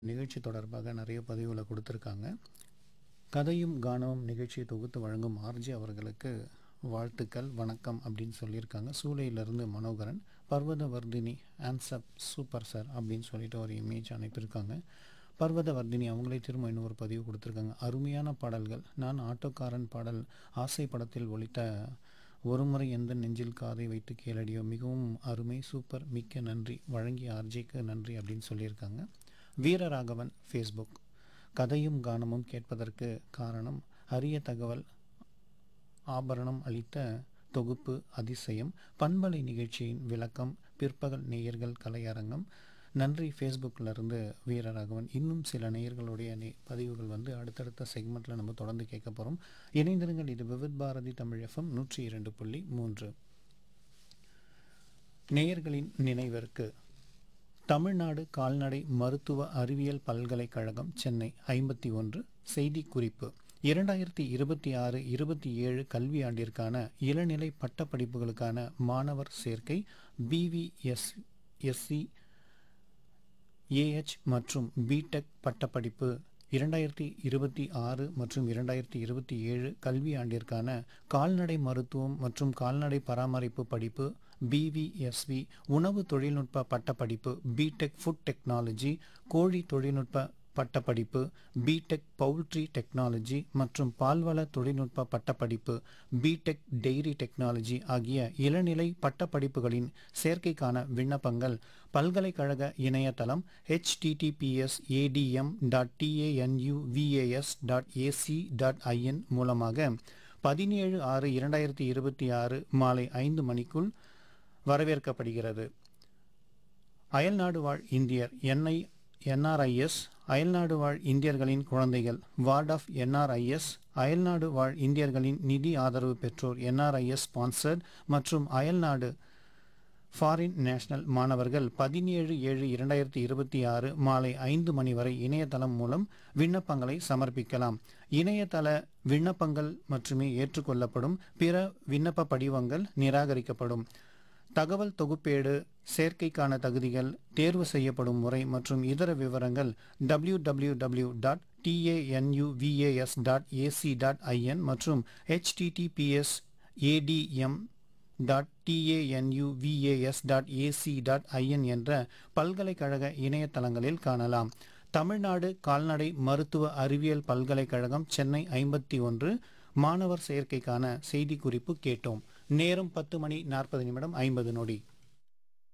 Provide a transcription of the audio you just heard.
நிகழ்ச்சி தொடர்பாக நிறைய பதிவுகளை கொடுத்துருக்காங்க கதையும் கானமும் நிகழ்ச்சியை தொகுத்து வழங்கும் ஆர்ஜி அவர்களுக்கு வாழ்த்துக்கள் வணக்கம் அப்படின்னு சொல்லியிருக்காங்க சூளையிலிருந்து மனோகரன் பர்வதவர்தினி ஆன்சப் சூப்பர் சார் அப்படின்னு சொல்லிட்டு ஒரு இமேஜ் அனுப்பியிருக்காங்க பர்வதவர்தினி அவங்களே திரும்ப இன்னொரு பதிவு கொடுத்துருக்காங்க அருமையான பாடல்கள் நான் ஆட்டோக்காரன் பாடல் ஆசை படத்தில் ஒலித்த ஒருமுறை எந்த நெஞ்சில் காதை வைத்து கேளடியோ மிகவும் அருமை சூப்பர் மிக்க நன்றி வழங்கிய ஆர்ஜிக்கு நன்றி அப்படின்னு சொல்லியிருக்காங்க வீரராகவன் ஃபேஸ்புக் கதையும் கானமும் கேட்பதற்கு காரணம் அரிய தகவல் ஆபரணம் அளித்த தொகுப்பு அதிசயம் பண்பலை நிகழ்ச்சியின் விளக்கம் பிற்பகல் நேயர்கள் கலையரங்கம் நன்றி ஃபேஸ்புக்கில் இருந்து வீரராகவன் இன்னும் சில நேயர்களுடைய நே பதிவுகள் வந்து அடுத்தடுத்த செக்மெண்ட்டில் நம்ம தொடர்ந்து கேட்க போகிறோம் இணைந்திருங்கள் இது விவித் பாரதி தமிழ் எஃப்எம் நூற்றி இரண்டு புள்ளி மூன்று நேயர்களின் நினைவிற்கு தமிழ்நாடு கால்நடை மருத்துவ அறிவியல் பல்கலைக்கழகம் சென்னை ஐம்பத்தி ஒன்று செய்திக்குறிப்பு இரண்டாயிரத்தி இருபத்தி ஆறு இருபத்தி ஏழு கல்வியாண்டிற்கான இளநிலை பட்டப்படிப்புகளுக்கான மாணவர் சேர்க்கை பிவிஎஸ் எஸ்சி ஏஹெச் மற்றும் பிடெக் பட்டப்படிப்பு இரண்டாயிரத்தி இருபத்தி ஆறு மற்றும் இரண்டாயிரத்தி இருபத்தி ஏழு கல்வியாண்டிற்கான கால்நடை மருத்துவம் மற்றும் கால்நடை பராமரிப்பு படிப்பு பிவிஎஸ்வி உணவு தொழில்நுட்ப பட்டப்படிப்பு பிடெக் ஃபுட் டெக்னாலஜி கோழி தொழில்நுட்ப பட்டப்படிப்பு பிடெக் பவுல்ட்ரி டெக்னாலஜி மற்றும் பால்வள தொழில்நுட்ப பட்டப்படிப்பு பிடெக் டெய்ரி டெக்னாலஜி ஆகிய இளநிலை பட்டப்படிப்புகளின் சேர்க்கைக்கான விண்ணப்பங்கள் பல்கலைக்கழக இணையதளம் https ADM dot TANUVAS dot AC dot IN மூலமாக பதினேழு ஆறு இரண்டாயிரத்தி இருபத்தி ஆறு மாலை ஐந்து மணிக்குள் வரவேற்கப்படுகிறது அயல்நாடு வாழ் இந்தியர் என்ஐ என்ஆர்ஐஎஸ் அயல்நாடு வாழ் இந்தியர்களின் குழந்தைகள் வார்ட் ஆஃப் என்ஆர்ஐஎஸ் அயல்நாடு வாழ் இந்தியர்களின் நிதி ஆதரவு பெற்றோர் என்ஆர்ஐஎஸ் ஸ்பான்சர்ட் மற்றும் அயல்நாடு ஃபாரின் நேஷனல் மாணவர்கள் பதினேழு ஏழு இரண்டாயிரத்தி இருபத்தி ஆறு மாலை ஐந்து மணி வரை இணையதளம் மூலம் விண்ணப்பங்களை சமர்ப்பிக்கலாம் இணையதள விண்ணப்பங்கள் மட்டுமே ஏற்றுக்கொள்ளப்படும் பிற விண்ணப்ப படிவங்கள் நிராகரிக்கப்படும் தகவல் தொகுப்பேடு சேர்க்கைக்கான தகுதிகள் தேர்வு செய்யப்படும் முறை மற்றும் இதர விவரங்கள் W W W dot TANUVAS dot AC dot IN மற்றும் HTTPS ADM dot TANUVAS dot AC dot IN என்ற பல்கலைக்கழக இணையதளங்களில் காணலாம் தமிழ்நாடு கால்நடை மருத்துவ அறிவியல் பல்கலைக்கழகம் சென்னை ஐம்பத்தி ஒன்று மாணவர் சேர்க்கைக்கான செய்திக்குறிப்பு கேட்டோம் நேரம் பத்து மணி நாற்பது நிமிடம் ஐம்பது நொடி